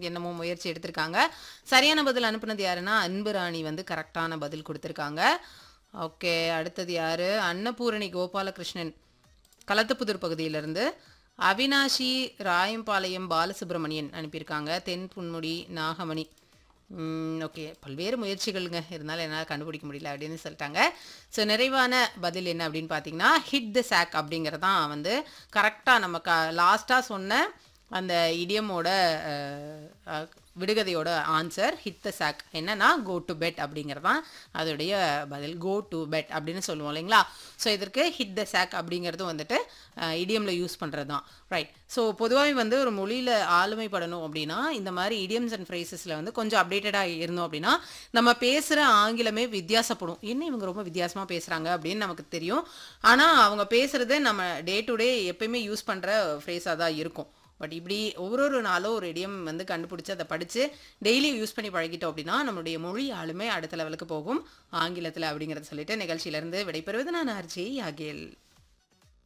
என்னமோ முயற்சி எடுத்திருக்காங்க சரியான பதில் அனுப்புனது யாருன்னா அன்பு ராணி வந்து கரெக்டான பதில் கொடுத்துருக்காங்க ஓகே அடுத்தது யாரு அன்னபூரணி கோபாலகிருஷ்ணன் களத்துப்புதூர் பகுதியிலிருந்து அவினாஷி ராயம்பாளையம் பாலசுப்ரமணியன் அனுப்பியிருக்காங்க தென் புன்முடி நாகமணி ஓகே பல்வேறு முயற்சிகளுங்க இருந்தாலும் என்னால் கண்டுபிடிக்க முடியல அப்படின்னு சொல்லிட்டாங்க ஸோ நிறைவான பதில் என்ன அப்படின்னு பார்த்தீங்கன்னா ஹிட் த சாக் அப்படிங்கிறது தான் வந்து கரெக்டாக நம்ம க லாஸ்ட்டாக சொன்ன அந்த இடியமோட விடுகதையோட ஆன்சர் ஹிட் த சாக் என்னன்னா கோ டு பெட் அப்படிங்கிறது தான் அதோடைய பதில் கோ டு பெட் அப்படின்னு சொல்லுவோம் இல்லைங்களா ஸோ இதற்கு ஹிட் த சாக் அப்படிங்கிறதும் வந்துட்டு இடியமில் யூஸ் பண்ணுறது தான் ரைட் ஸோ பொதுவாகவே வந்து ஒரு மொழியில் ஆளுமைப்படணும் அப்படின்னா இந்த மாதிரி இடியம்ஸ் அண்ட் ஃப்ரேசஸில் வந்து கொஞ்சம் அப்டேட்டடாக இருந்தோம் அப்படின்னா நம்ம பேசுகிற ஆங்கிலமே வித்தியாசப்படும் என்ன இவங்க ரொம்ப வித்தியாசமாக பேசுகிறாங்க அப்படின்னு நமக்கு தெரியும் ஆனால் அவங்க பேசுகிறது நம்ம டே டு டே எப்பயுமே யூஸ் பண்ணுற ஃப்ரேஸாக தான் இருக்கும் பட் இப்படி ஒரு ஒரு நாளும் ஒரு இடியம் வந்து கண்டுபிடிச்சி அதை படித்து டெய்லி யூஸ் பண்ணி பழகிட்டோம் அப்படின்னா நம்மளுடைய மொழி ஆளுமே அடுத்த லெவலுக்கு போகும் ஆங்கிலத்தில் அப்படிங்கிறத சொல்லிட்டு நிகழ்ச்சியிலேருந்து விடைபெறுவது நான் ஆர்ஜி யாகேல்